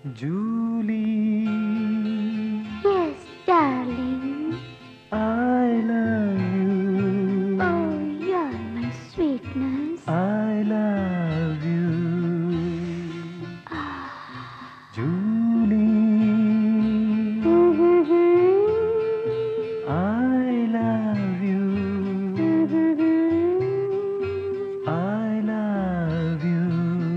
Julie, Yes, darling. I love you. Oh, you're my sweetness. I love you. Ah. Julie, I love you. I love you.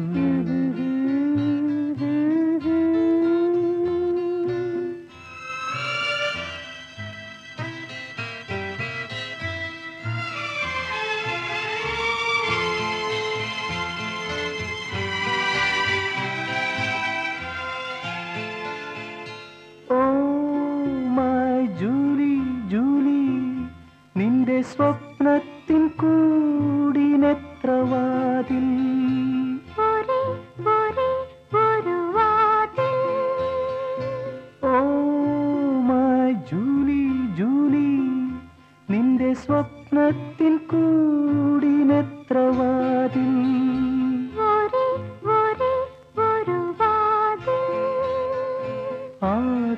Oh my Julie Julie നിന്റെ സ്വപ്നത്തിൻ കൂടിനെത്ര വാതിൽ ഒരേ ഒരേ ഒരു വാതിൽ ഓ my Julie Julie നിന്റെ സ്വപ്നത്തിൻ കൂടിനെത്ര വാതിൽ ഒരേ ഒരേ ഒരു വാതിൽ ആ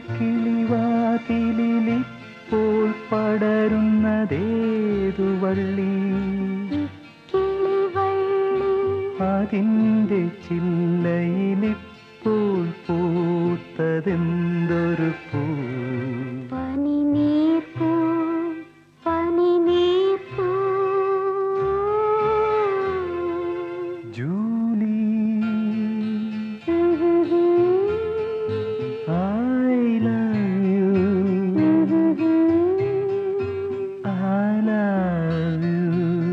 കിളിവാതിലിപ്പോൾ പടരുന്നതേതു വള്ളി കിളിവള്ളി അതിൻ്റെ ചില്ലയിലിപ്പോൾ പൂത്തതെന്തൊരു പൂ പനിനീർപ്പൂ പനിനീർപ്പൂ Julie I love you. I love you.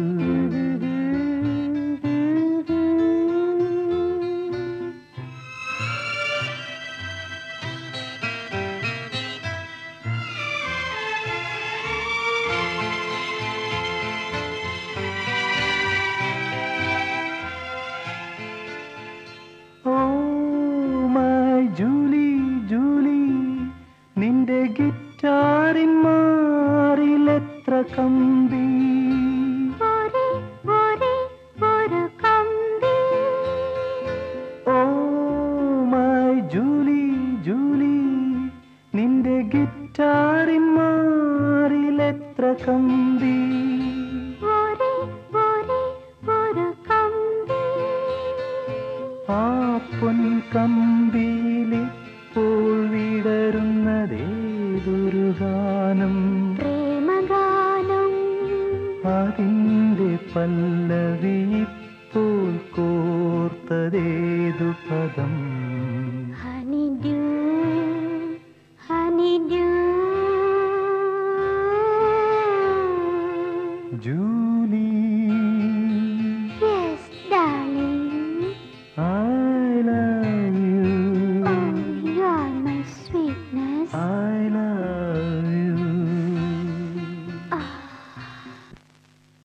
Oh my Julie Julie നിന്റെ ഗിറ്റാറിൻ മാറിലെത്ര കമ്പി ഒരേ ഒരേ ഒരു കമ്പി ഓ മൈ ജൂലി ജൂലി നിന്റെ ഗിറ്റാറിൻ മാറിലെത്ര കമ്പി ഒരേ ഒരേ ഒരു കമ്പി ആ പൊൻ കമ്പിയിലിപ്പോൾ വിടരുന്നതേതൊരു ഗാനം പ്രേമഗാനം അതിൻ്റെ പല്ലവി ഇപ്പോൾ കോർത്തതേതു പദം